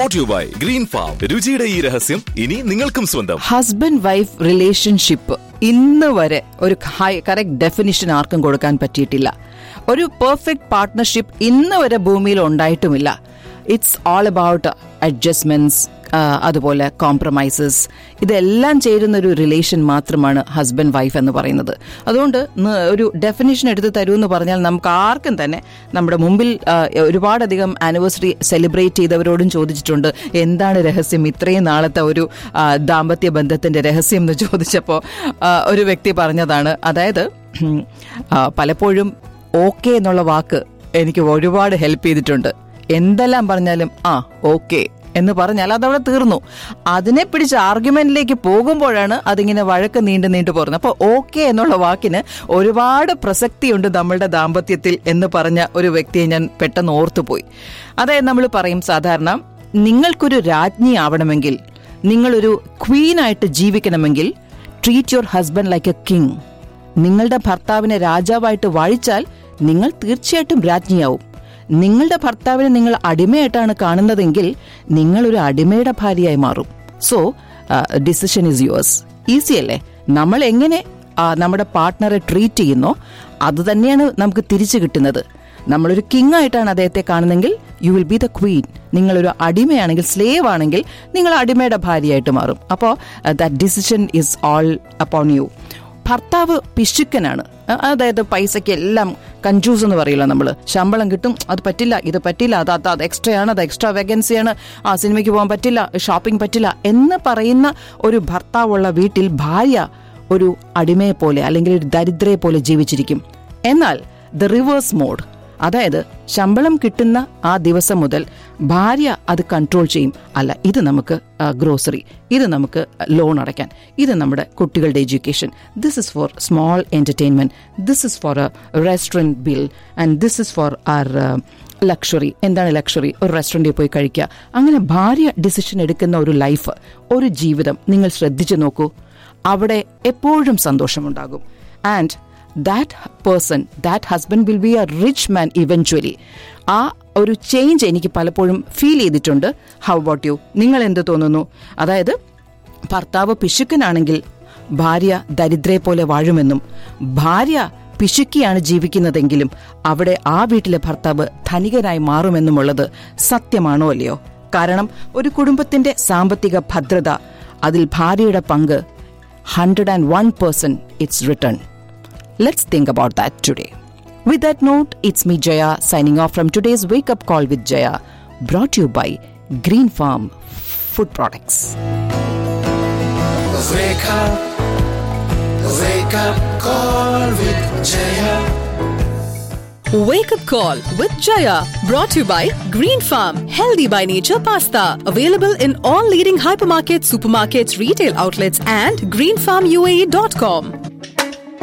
Brought you by green farm രുചിയുടെ ഈ രഹസ്യം ഇനി നിങ്ങൾക്കും സ്വന്തം ഹസ്ബൻഡ് വൈഫ് റിലേഷൻഷിപ്പ് ഇന്ന് വരെ ഒരു കറക്റ്റ് ഡെഫിനിഷൻ ആർക്കും കൊടുക്കാൻ പറ്റിയിട്ടില്ല ഒരു പെർഫെക്റ്റ് പാർട്ട്ണർഷിപ്പ് ഇന്ന് വരെ ഭൂമിയിൽ ഉണ്ടായിട്ടുമില്ല ഇറ്റ്സ് ഓൾ അബൌട്ട് അഡ്ജസ്റ്റ്മെന്റ്സ് അതുപോലെ കോംപ്രമൈസസ് ഇതെല്ലാം ചേരുന്ന ഒരു റിലേഷൻ മാത്രമാണ് ഹസ്ബൻഡ് വൈഫ് എന്ന് പറയുന്നത് അതുകൊണ്ട് ന- ഒരു ഡെഫിനിഷൻ എടുത്ത് തരൂ എന്ന് പറഞ്ഞാൽ നമുക്ക് ആർക്കും തന്നെ നമ്മുടെ മുമ്പിൽ ആ, ഒരുപാടധികം ആനിവേഴ്സറി സെലിബ്രേറ്റ് ചെയ്തവരോടും ചോദിച്ചിട്ടുണ്ട് എന്താണ് രഹസ്യം ഇത്രയും നാളത്തെ ഒരു ആ, ദാമ്പത്യ ബന്ധത്തിന്റെ രഹസ്യം എന്ന് ചോദിച്ചപ്പോൾ ഒരു വ്യക്തി പറഞ്ഞതാണ് അതായത് ഉം, ആ, പലപ്പോഴും ഓക്കെ എന്നുള്ള വാക്ക് എനിക്ക് ഒരുപാട് ഹെൽപ്പ് ചെയ്തിട്ടുണ്ട് എന്തെല്ലാം പറഞ്ഞാലും ആ ഓക്കെ എന്ന് പറഞ്ഞാൽ അതവിടെ തീർന്നു അതിനെ പിടിച്ച് ആർഗ്യുമെന്റിലേക്ക് പോകുമ്പോഴാണ് അതിങ്ങനെ വഴക്ക് നീണ്ടു നീണ്ടു പോകുന്നത് അപ്പോൾ ഓക്കെ എന്നുള്ള വാക്കിന് ഒരുപാട് പ്രസക്തിയുണ്ട് നമ്മളുടെ ദാമ്പത്യത്തിൽ എന്ന് പറഞ്ഞ ഒരു വ്യക്തിയെ ഞാൻ പെട്ടെന്ന് ഓർത്തുപോയി അതായത് നമ്മൾ പറയും സാധാരണ നിങ്ങൾക്കൊരു രാജ്ഞി ആവണമെങ്കിൽ നിങ്ങളൊരു ക്വീനായിട്ട് ജീവിക്കണമെങ്കിൽ treat your husband like a king നിങ്ങളുടെ ഭർത്താവിനെ രാജാവായിട്ട് വാഴിച്ചാൽ നിങ്ങൾ തീർച്ചയായിട്ടും രാജ്ഞിയാവും നിങ്ങളുടെ ഭർത്താവിനെ നിങ്ങൾ അടിമയായിട്ടാണ് കാണുന്നതെങ്കിൽ നിങ്ങൾ ഒരു അടിമയുടെ ഭാര്യയായി മാറും so decision is yours easy അല്ലേ നമ്മൾ എങ്ങനെ ആ, നമ്മുടെ പാർട്ട്ണറെ ട്രീറ്റ് ചെയ്യുന്നോ അത് തന്നെയാണ് നമുക്ക് തിരിച്ചു കിട്ടുന്നത് നമ്മളൊരു കിങ് ആയിട്ടാണ് അദ്ദേഹത്തെ കാണുന്നതെങ്കിൽ you will be the queen നിങ്ങളൊരു അടിമയാണെങ്കിൽ സ്ലേവ് ആണെങ്കിൽ നിങ്ങൾ അടിമയുടെ ഭാര്യയായിട്ട് മാറും അപ്പോൾ that decision is all upon you ഭർത്താവ് പിശുക്കനാണ് അ- അതായത് പൈസയ്ക്ക് എല്ലാം കഞ്ചൂസ് എന്ന് പറയില്ല നമ്മൾ ശമ്പളം കിട്ടും അത് പറ്റില്ല ഇത് പറ്റില്ല അത് അത് അത് എക്സ്ട്രാ ആണ് അത് എക്സ്ട്രാ വേക്കൻസിയാണ് ആ സിനിമയ്ക്ക് പോകാൻ പറ്റില്ല ഷോപ്പിംഗ് പറ്റില്ല എന്ന് പറയുന്ന ഒരു ഭർത്താവുള്ള വീട്ടിൽ ഭാര്യ ഒരു അടിമയെ പോലെ അല്ലെങ്കിൽ ഒരു ദരിദ്രയെ പോലെ ജീവിച്ചിരിക്കും എന്നാൽ ദ റിവേഴ്സ് മോഡ് അതായത് ശമ്പളം കിട്ടുന്ന ആ ദിവസം മുതൽ ഭാര്യ അത് കൺട്രോൾ ചെയ്യും അല്ല ഇത് നമുക്ക് ഗ്രോസറി ഇത് നമുക്ക് ലോൺ അടയ്ക്കാൻ ഇത് നമ്മുടെ കുട്ടികളുടെ education this is for small entertainment this is for a restaurant bill and this is for our luxury എന്താണ് ലക്ഷറി ഒരു റെസ്റ്റോറൻറ്റിൽ പോയി കഴിക്കുക അങ്ങനെ ഭാര്യ ഡിസിഷൻ എടുക്കുന്ന ഒരു ലൈഫ് ഒരു ജീവിതം നിങ്ങൾ ശ്രദ്ധിച്ചു നോക്കൂ അവിടെ എപ്പോഴും സന്തോഷമുണ്ടാകും and that person that husband will be a rich man eventually ആ ഒരു ചേഞ്ച് എനിക്ക് പലപ്പോഴും ഫീൽ ചെയ്തിട്ടുണ്ട് ഹൗ അബൌട്ട് യു നിങ്ങൾ എന്ത് തോന്നുന്നു അതായത് ഭർത്താവ് പിശുക്കനാണെങ്കിൽ ഭാര്യ ദരിദ്രയെ പോലെ വാഴുമെന്നും ഭാര്യ പിശുക്കിയാണ് ജീവിക്കുന്നതെങ്കിലും അവിടെ ആ വീട്ടിലെ ഭർത്താവ് ധനികനായി മാറുമെന്നുമുള്ളത് സത്യമാണോ അല്ലയോ കാരണം ഒരു കുടുംബത്തിന്റെ സാമ്പത്തിക ഭദ്രത അതിൽ ഭാര്യയുടെ പങ്ക് hundred and one percent it's return Let's think about that today. With that note, it's me Jaya signing off from today's Wake Up Call with Jaya, brought to you by Green Farm Food Products. Wake up, wake up, call with Jaya. Wake up call with Jaya brought to you by Green Farm Healthy by Nature Pasta available in all leading hypermarkets, supermarkets, retail outlets and greenfarmuae.com.